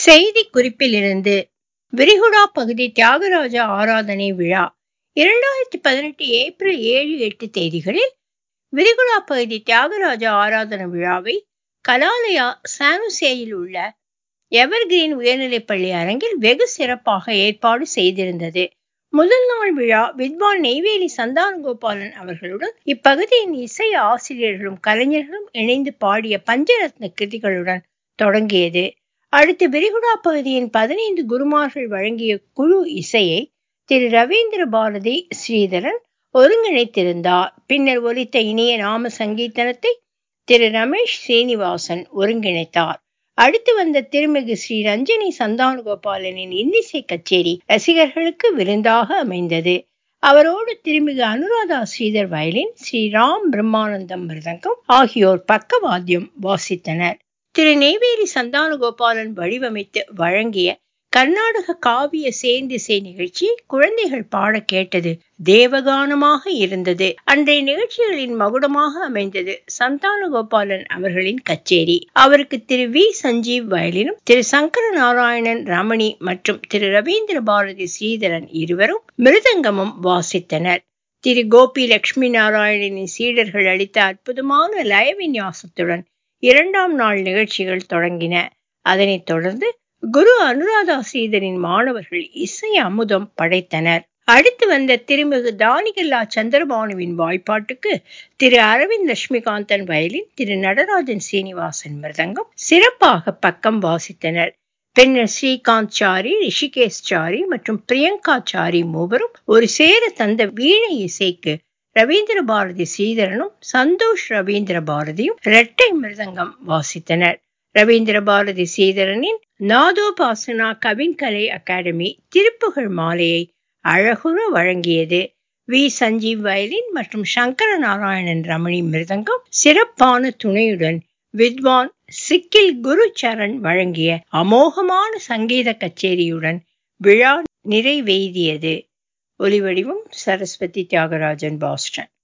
செய்தி குறிப்பிலிருந்து விரிகுடா பகுதி தியாகராஜ ஆராதனை விழா இரண்டாயிரத்தி பதினெட்டு ஏப்ரல் ஏழு எட்டு தேதிகளில் விரிகுடா பகுதி தியாகராஜ ஆராதன விழாவை கலாலயா சானுசேயில் உள்ள எவர்கிரீன் உயர்நிலைப்பள்ளி அரங்கில் வெகு சிறப்பாக ஏற்பாடு செய்திருந்தது முதல் நாள் விழா வித்வான் நெய்வேலி சந்தானகோபாலன் அவர்களுடன் இப்பகுதியின் இசை ஆசிரியர்களும் கலைஞர்களும் இணைந்து பாடிய பஞ்சரத்ன கிருதிகளுடன் தொடங்கியது அடுத்து விரிகுடா பகுதியின் பதினைந்து குருமார்கள் வழங்கிய குழு இசையை திரு ரவீந்திர பாரதி ஸ்ரீதரன் ஒருங்கிணைத்திருந்தார் பின்னர் ஒலித்த இனிய நாம சங்கீதனத்தை திரு ரமேஷ் சீனிவாசன் ஒருங்கிணைத்தார் அடுத்து வந்த திருமிகு ஸ்ரீ ரஞ்சனி சந்தானகோபாலனின் இன்னிசை கச்சேரி ரசிகர்களுக்கு விருந்தாக அமைந்தது அவரோடு திருமிகு அனுராதா ஸ்ரீதர் வயலின் ஸ்ரீ ராம் பிரம்மானந்தம் மிருதங்கம் ஆகியோர் பக்கவாத்தியம் வாசித்தனர் திரு நெய்வேலி சந்தானகோபாலன் வடிவமைத்து வழங்கிய கர்நாடக காவிய சேர்ந்திசை நிகழ்ச்சி குழந்தைகள் பாட கேட்டது தேவகானமாக இருந்தது அன்றைய நிகழ்ச்சிகளின் மகுடமாக அமைந்தது சந்தானகோபாலன் அவர்களின் கச்சேரி அவருக்கு திரு வி சஞ்சீவ் வயலினும் திரு சங்கர நாராயணன் ரமணி மற்றும் திரு ரவீந்திர பாரதி ஸ்ரீதரன் இருவரும் மிருதங்கமும் வாசித்தனர் திரு கோபி லட்சுமி நாராயணனின் சீடர்கள் அளித்த அற்புதமான லய விநியாசத்துடன் இரண்டாம் நாள் நிகழ்ச்சிகள் தொடங்கின அதனைத் தொடர்ந்து குரு அனுராதா ஸ்ரீதரின் மாணவர்கள் இசை அமுதம் படைத்தனர் அடுத்து வந்த திருமிகு தானிகல்லா சந்திரபானுவின் வாய்ப்பாட்டுக்கு திரு அரவிந்த் லட்சுமிகாந்தன் வயலின் திரு நடராஜன் சீனிவாசன் மிருதங்கம் சிறப்பாக பக்கம் வாசித்தனர் பின்னர் ஸ்ரீகாந்த் சாரி ரிஷிகேஷ் சாரி மற்றும் பிரியங்கா சாரி மூவரும் ஒரு சேர தந்த வீணை இசைக்கு ரவீந்திர பாரதி ஸ்ரீதரனும் சந்தோஷ் ரவீந்திர பாரதியும் இரட்டை மிருதங்கம் வாசித்தனர் ரவீந்திர பாரதி ஸ்ரீதரனின் நாதோபாசனா கவின்கலை அகாடமி திருப்புகழ் மாலையை அழகுற வழங்கியது வி சஞ்சீவ் வயலின் மற்றும் சங்கர நாராயணன் ரமணி மிருதங்கம் சிறப்பான துணையுடன் வித்வான் சிக்கில் குரு சரண் வழங்கிய அமோகமான சங்கீத கச்சேரியுடன் விழா நிறைவேறியது ஒலிவடிவம் சரஸ்வதி தியாகராஜன் பாஸ்டன்